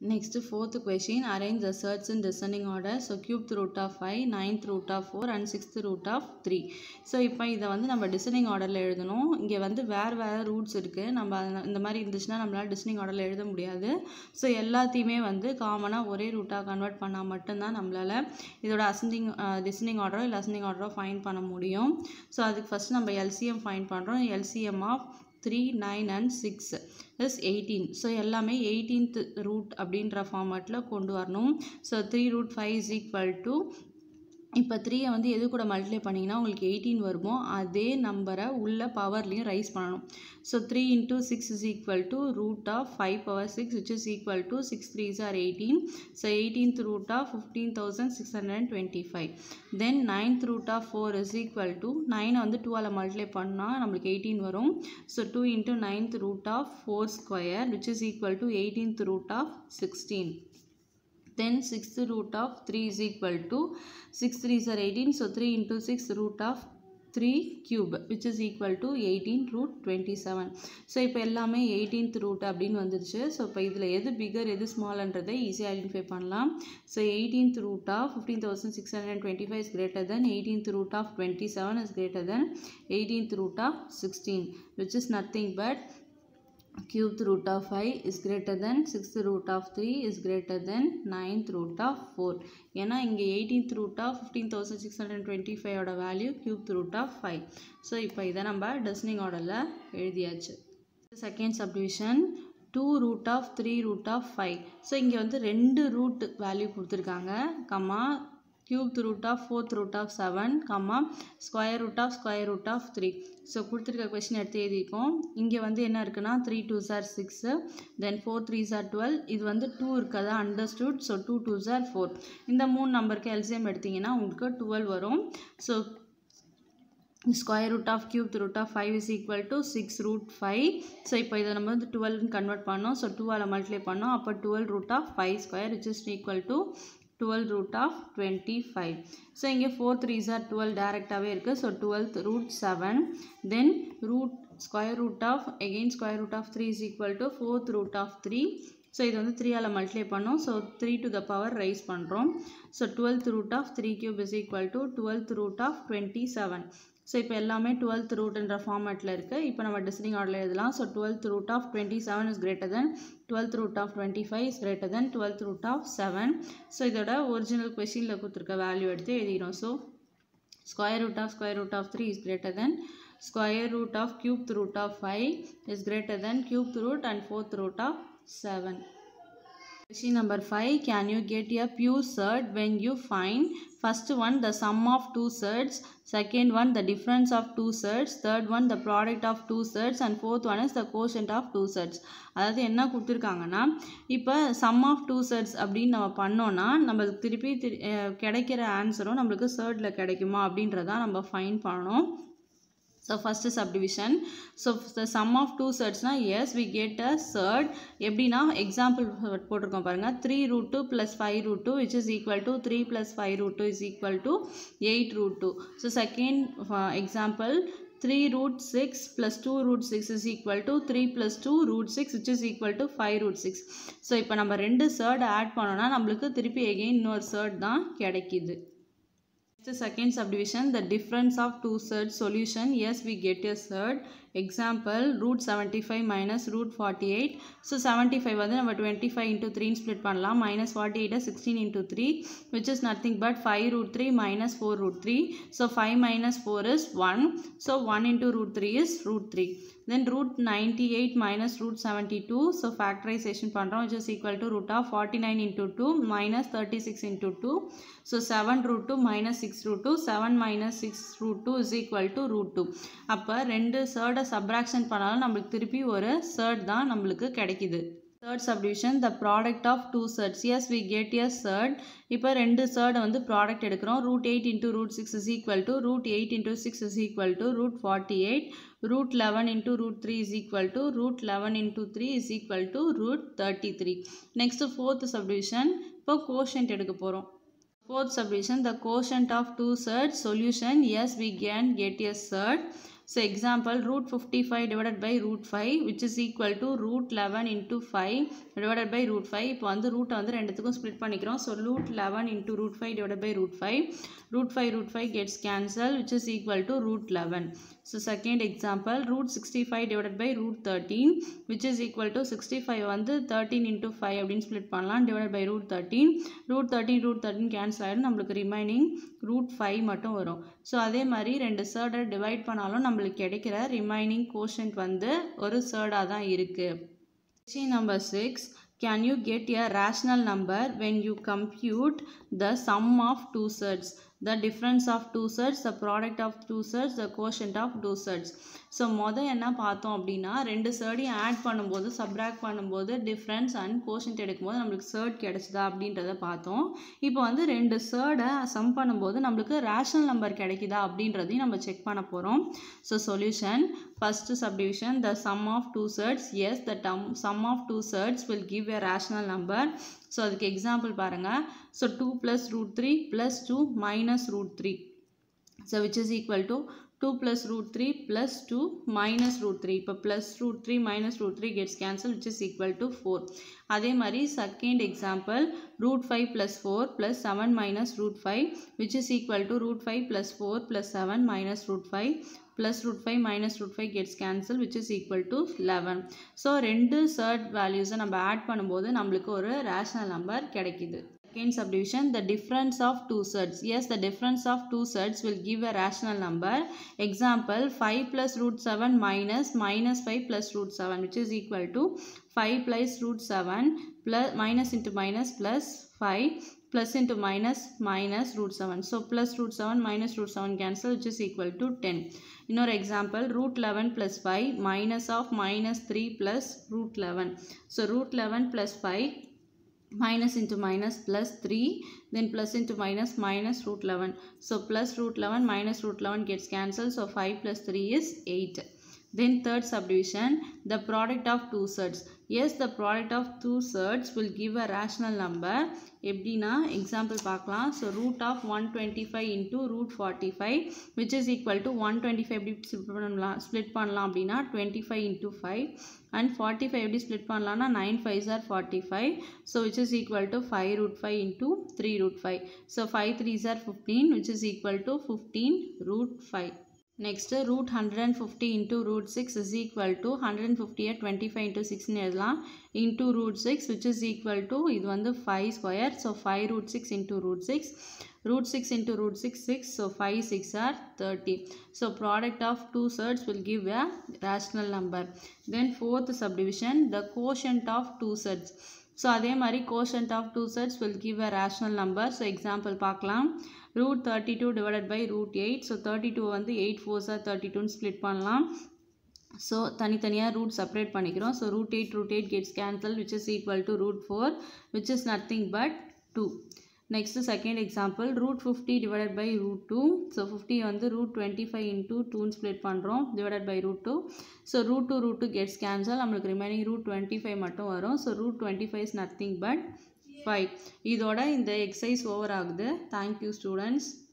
Next, fourth question, arrange the surds in descending order. So, cubed root of 5, ninth root of 4 and sixth root of 3. So இப்போ இதை வந்து நம்ம descending ஆர்டரில் எழுதணும் இங்கே வந்து வேறு வேறு ரூட்ஸ் இருக்குது நம்ம அத- இந்த மாதிரி இருந்துச்சுன்னா நம்மளால் டிசனிங் ஆர்டரில் எழுத முடியாது ஸோ எல்லாத்தையுமே வந்து காமனாக ஒரே ரூட்டாக கன்வெர்ட் பண்ணால் மட்டும்தான் நம்மளால் இதோட அசெண்டிங் டிசனிங் ஆர்டரோ இல்லை அசெண்டிங் ஆர்டரோ ஃபைன் பண்ண முடியும் ஸோ அதுக்கு ஃபஸ்ட் நம்ம எல்சிஎம் ஃபைன் பண்ணுறோம் LCM of three nine and six plus eighteen so எல்லாமே எயிட்டீன்த் ரூட் அப்படின்ற ஃபார்மேட்டில் கொண்டு வரணும் so three root five is equal to இப்போ த்ரீயை வந்து எது கூட மல்டிப்ளை பண்ணிங்கன்னா உங்களுக்கு எயிட்டீன் வருமோ அதே நம்பரை உள்ள பவர்லேயும் ரைஸ் பண்ணணும் so three into six is equal to root of five power six which is equal to six threes are eighteen so eighteenth root of fifteen thousand six hundred and twenty five then ninth root of four is equal to நைனை வந்து டூவால் multiply பண்ணால் நம்மளுக்கு eighteen வரும் so two into ninth root of four square which is equal to eighteenth root of sixteen then sixth root of 3 is equal to 6 3s are 18 so 3 into 6 root of 3 cube which is equal to 18 root 27 so இப்போ எல்லாமே 18th root அப்படின்னு வந்துருச்சு so இப்போ இதில் எது figure எது ஸ்மால்ன்றதை ஈஸியாக identify பண்ணலாம் so 18th root of fifteen thousand six hundred twenty five is greater than eighteenth root of twenty seven is greater than eighteenth root of sixteen which is nothing but cubed root of 5 is greater than 6th root of 3 is greater than 9th root of 4 ஏன்னா இங்கே 18th root of 15625 ஓட value cubed root of 5 so இப்போ இதை நம்ம descending ஆர்டரில் எழுதியாச்சு second subdivision two root of three root of five so இங்கே வந்து ரெண்டு ரூட் வேல்யூ கொடுத்துருக்காங்க comma cubed root of fourth root of 7 comma square root of square root of three so கொடுத்துருக்க கொஷின் எடுத்து எழுதியிருக்கோம் இங்கே வந்து என்ன இருக்குன்னா three two are six then four three are twelve இது வந்து டூ இருக்கதா understood so two two are four இந்த மூணு நம்பருக்கு எல்சிஎம் எடுத்தீங்கன்னா உங்களுக்கு டுவெல் வரும் so square root of cube root of five is equal to six root five so இப்போ இதை நம்ம வந்து டுவெல்னு கன்வெர்ட் பண்ணோம் ஸோ டூவால் மல்டிப்ளை பண்ணோம் அப்போ twelve root of five square which is equal to twelve root of twenty five so இங்கே ஃபோர் த்ரீ சார் டுவெல் டேரெக்டாகவே இருக்குது so twelfth root seven then root square root of again square root of three is equal to fourth root of three so இது வந்து த்ரீயால் multiply பண்ணோம் so three to the power raise பண்ணுறோம் so twelfth root of three cube is equal to twelfth root of twenty seven so இப்போ எல்லாமே twelfth ரூட்ன்ற ஃபார்மேட்டில் இருக்குது இப்போ நம்ம டிசனிங் ஆர்டரில் எழுதலாம் so twelfth root of twenty seven is greater than twelfth root of twenty five is greater than twelfth root of seven so இதோட original கொஷினில் கொடுத்துருக்க வேல்யூ எடுத்து எழுதிக்கிறோம் so square root of square root of 3 is greater than square root of cubed root of 5 is greater than cubed root and fourth root of 7. Question number 5. Can you get a pure surd when you find first one the sum of two surds, second one the difference of two surds, third one the product of two surds and fourth one is the quotient of two surds. அதாவது என்ன கொடுத்துருக்காங்கன்னா இப்போ some of two surds அப்படின்னு நம்ம பண்ணோன்னா நம்மளுக்கு திருப்பி திரு அஹ் கிடைக்கிற ஆன்சரும் நம்மளுக்கு சர்டில் கிடைக்குமா அப்படின்றதான் நம்ம ஃபைன் பண்ணணும் so first subdivision so the sum of two சர்ட்ஸ்னால் as we get a surd எப்படின்னா எக்ஸாம்பிள் போட்டிருக்கோம் பாருங்கள் three root two plus five root two which is equal to three plus five root two is equal to eight root two so second example three root six plus two root six is equal to three plus two root six which is equal to five root six so இப்போ நம்ம ரெண்டு shirt add பண்ணோன்னா நம்மளுக்கு திருப்பி again இன்னொரு shirt தான் கிடைக்கிது Next second subdivision the difference of two surds solution yes we get a surd example root 75 minus root 48 so 75 வந்து நம்ம 25 into 3 split பண்ணலாம் minus 48 16 into 3 which is nothing but 5 root 3 minus 4 root 3 so 5 minus 4 is 1 so 1 into root 3 is root 3 then root 98 minus root 72 so factorization பண்ணுறோம் which is equal to root of 49 into 2 minus 36 into 2 so 7 root 2 minus 6 root 2 7 minus 6 root 2 is equal to root 2 அப்போ ரெண்டு சர்டை subtraction பண்ணாலும் நம்மளுக்கு திருப்பி ஒரு shirt தான் நம்மளுக்கு கிடைக்குது third subdivision the product of two surds as we get a surd இப்போ ரெண்டு சர்டை வந்து ப்ராடக்ட் எடுக்கிறோம் root eight into root six is equal to root eight into six is equal to root forty eight root eleven into root three is equal to root eleven into three is equal to root thirty three next fourth subdivision இப்போ quotient எடுக்க போகிறோம் Fourth subdivision, the quotient of two surds solution, yes, we can get a surd. So example root fifty five divided by root five which is equal to root eleven into five divided by root five இப்போ வந்து ரூட்டை வந்து ரெண்டுத்துக்கும் split பண்ணிக்கிறோம் so root eleven into root five divide by root five root 5 root 5 gets cancelled which is equal to root 11 so second example root 65 divided by root 13 which is equal to 65 வந்து 13 into 5 அப்படின்னு split பண்ணலாம் divided by root 13 root 13 root 13 cancel ஆயிடும் நம்மளுக்கு remaining root 5 மட்டும் வரும் so அதே மாதிரி ரெண்டு சேர்டை டிவைட் பண்ணாலும் நம்மளுக்கு கிடைக்கிற ரிமைனிங் கோஷன்ட் வந்து ஒரு சேர்டாக தான் இருக்குது Question number 6. Can you get a rational number when you compute the sum of two sets? The difference of two sets, the product of two sets, the quotient of two sets. So மொதல் என்ன பார்த்தோம் அப்படின்னா ரெண்டு சர்டையும் add பண்ணும்போது subtract பண்ணும்போது difference and quotient எடுக்கும்போது நம்மளுக்கு சர்ட் கிடைச்சதா அப்படின்றத பார்த்தோம் இப்போ வந்து ரெண்டு சர்டை சம் பண்ணும்போது நம்மளுக்கு ரேஷனல் நம்பர் கிடைக்குதா அப்படின்றதையும் நம்ம செக் பண்ண போகிறோம் so solution first subdivision the sum of two surds as the டம் sum of two surds will give a rational number so அதுக்கு எக்ஸாம்பிள் பாருங்கள் so two plus root three plus two minus root three so which is equal to 2 plus root 3 plus 2 minus root 3 இப்போ plus root 3 minus root 3 gets cancelled which is equal to 4 அதே மாதிரி second example root 5 plus 4 plus 7 minus root 5 which is equal to root 5 plus 4 plus 7 minus root 5 plus root 5 minus root 5 gets cancelled which is equal to 11 so ரெண்டு surd வேல்யூஸை நம்ம add பண்ணும்போது நம்மளுக்கு ஒரு rational number கிடைக்குது Second subdivision, the difference of two sets. Yes, the difference of two sets will give a rational number. Example, 5 plus root 7 minus minus 5 plus root 7 which is equal to 5 plus root 7 plus minus into minus plus 5 plus into minus minus root 7. So, plus root 7 minus root 7 cancel which is equal to 10. Another example, root 11 plus 5 minus of minus 3 plus root 11. So, root 11 plus 5 minus into minus plus 3 then plus into minus minus root 11 so plus root 11 minus root 11 gets cancelled so 5 plus 3 is 8 then third subdivision the product of two sets yes the product of two sets will give a rational number எப்படின்னா example பார்க்கலாம் so root of one twenty five into root forty five which is equal to one twenty five எப்படி split பண்ணலாம் split பண்ணலாம் அப்படின்னா twenty five into five and forty five எப்படி split பண்ணலாம்னா nine five are forty five so which is equal to five root five into three root five so five three are fifteen which is equal to fifteen root five next root hundred and fifty into root six is equal to hundred and ஃபிஃப்டியை twenty five into சிக்ஸ்னு எழுதலாம் into root six which is equal to இது வந்து five square so five root six into root six root 6 into root 6 6 so 5 6 are 30 so product of two sets will give a rational number then fourth subdivision the quotient of two sets so அதே மாதிரி quotient of two sets will give a rational number so example பார்க்கலாம் root thirty two divided by root eight so thirty two வந்து eight ஃபோர்ஸாக thirty டூன்னு split பண்ணலாம் so தனித்தனியாக root separate பண்ணிக்கிறோம் so root eight root eight gets cancel which is equal to root four which is nothing but two next second example root fifty divided by root two so fifty வந்து root twenty five into டூன்னு split பண்ணுறோம் divided by root two so root two root two gets cancel நம்மளுக்கு remaining root twenty five மட்டும் வரும் so root twenty five is nothing but five இதோட இந்த exercise over ஆகுது thank you students